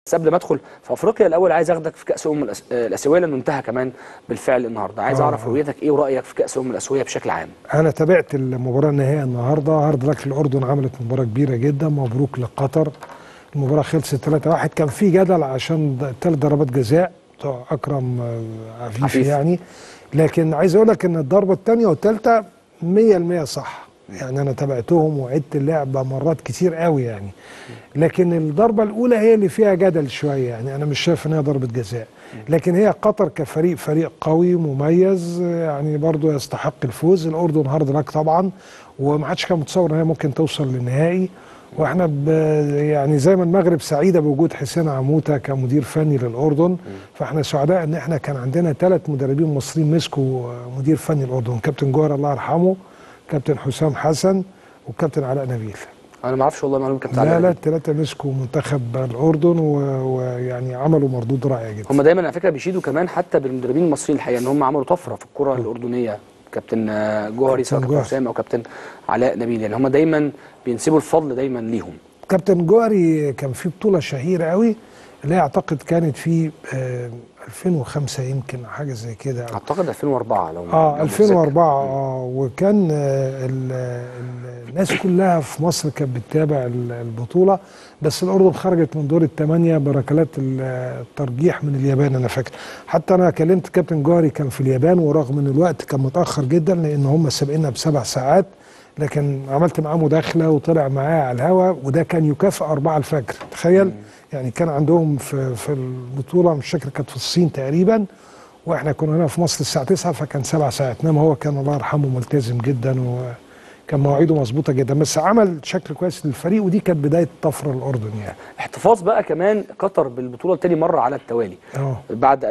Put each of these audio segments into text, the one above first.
بس قبل ما ادخل في افريقيا الاول عايز اخدك في كاس امم الأس- آه، الاسيويه لانه انتهى كمان بالفعل النهارده عايز آه، اعرف آه. رؤيتك ايه ورايك في كاس امم الاسيويه بشكل عام انا تابعت المباراه النهائيه النهارده هارد لك الاردن عملت مباراه كبيره جدا مبروك لقطر المباراه خلصت 3-1 كان في جدل عشان ثلاث ضربات جزاء بتوع اكرم آه، عفيفي عفيف. يعني لكن عايز اقول لك ان الضربه الثانيه والثالثه 100% صح يعني انا تابعتهم وعدت اللعبه مرات كتير قوي يعني لكن الضربه الاولى هي اللي فيها جدل شويه يعني انا مش شايف ان هي ضربه جزاء لكن هي قطر كفريق فريق قوي مميز يعني برضو يستحق الفوز الاردن هارد لك طبعا وما حدش كان متصور ان هي ممكن توصل للنهائي واحنا ب يعني زي ما المغرب سعيده بوجود حسين عموته كمدير فني للاردن فاحنا سعداء ان احنا كان عندنا ثلاث مدربين مصريين مسكوا مدير فني الاردن كابتن جوهر الله يرحمه كابتن حسام حسن وكابتن علاء نبيل انا ما اعرفش والله معلومه كابتن لا علاء لا نبيل. الثلاثه مسكوا منتخب الاردن و- ويعني عملوا مردود رائع جدا هم دايما على فكره بيشيدوا كمان حتى بالمدربين المصريين الحقيقه ان هم عملوا طفره في الكره الاردنيه كابتن آه، جوهري سواء كابتن جوهري. حسام او كابتن علاء نبيل يعني هم دايما بينسبوا الفضل دايما ليهم كابتن جوهري كان في بطوله شهيره قوي اللي هي اعتقد كانت في آه 2005 يمكن حاجه زي كده اعتقد 2004 لو اه لو متذكر. 2004 اه وكان آه ال- ال- الناس كلها في مصر كانت بتتابع ال- البطوله بس الاردن خرجت من دور الثمانيه بركلات ال- الترجيح من اليابان انا فاكر حتى انا كلمت كابتن جوهري كان في اليابان ورغم ان الوقت كان متاخر جدا لان هم سابقنا بسبع ساعات لكن عملت معاه مداخله وطلع معاه على الهوا وده كان يكافئ 4 الفجر تخيل يعني كان عندهم في في البطوله مش فاكر كانت في الصين تقريبا واحنا كنا هنا في مصر الساعه 9 فكان سبع ساعات انما هو كان الله يرحمه ملتزم جدا وكان مواعيده مظبوطه جدا بس عمل شكل كويس للفريق ودي كانت بدايه طفره الاردن يعني احتفاظ بقى كمان قطر بالبطوله تاني مره على التوالي اه بعد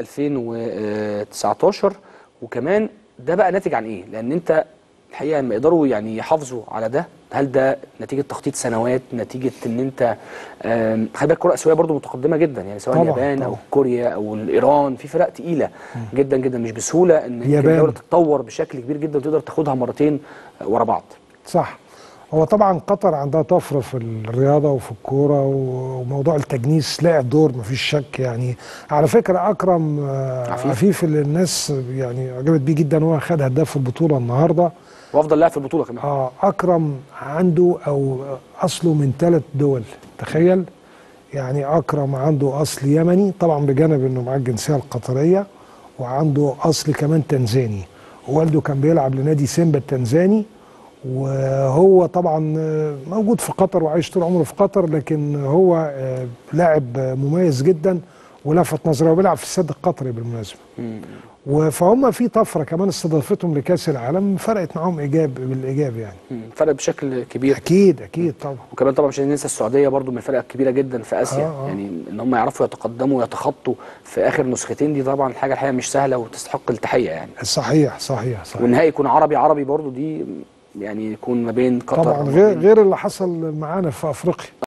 2019 وكمان ده بقى ناتج عن ايه؟ لان انت الحقيقه لما يقدروا يعني يحافظوا على ده هل ده نتيجه تخطيط سنوات نتيجه ان انت آم، خلي بالك الكره الاسيويه برضو متقدمه جدا يعني سواء طبعاً، اليابان او طبعاً. كوريا او الايران في فرق تقيله جدا جدا مش بسهوله ان يمكن اليابان. الدوله تتطور بشكل كبير جدا وتقدر تاخدها مرتين ورا بعض صح هو طبعا قطر عندها طفره في الرياضه وفي الكوره وموضوع التجنيس لعب دور مفيش شك يعني على فكره اكرم آه، عفيف. عفيف اللي الناس يعني عجبت بيه جدا هو خد هداف البطوله النهارده وافضل لاعب في البطوله كمان اه اكرم عنده او اصله من ثلاث دول تخيل يعني اكرم عنده اصل يمني طبعا بجانب انه معاه الجنسيه القطريه وعنده اصل كمان تنزاني والده كان بيلعب لنادي سيمبا التنزاني وهو طبعا آه، موجود في قطر وعايش طول عمره في قطر لكن هو آه، لاعب آه، مميز جدا ولفت نظري وبيلعب في السد القطري بالمناسبه مم. و- فهم في طفره كمان استضافتهم لكاس العالم فرقت معاهم ايجاب بالايجاب يعني مم. فرق بشكل كبير اكيد اكيد طبعا وكمان طبعا مش عايزين ننسى السعوديه برضو من الفرق الكبيره جدا في اسيا آه، آه. يعني ان هم يعرفوا يتقدموا ويتخطوا في اخر نسختين دي طبعا حاجه الحقيقه مش سهله وتستحق التحيه يعني صحيح صحيح صحيح والنهائي يكون عربي عربي برضو دي يعني يكون ما بين قطر طبعا وما غير بين- غير اللي حصل معانا في افريقيا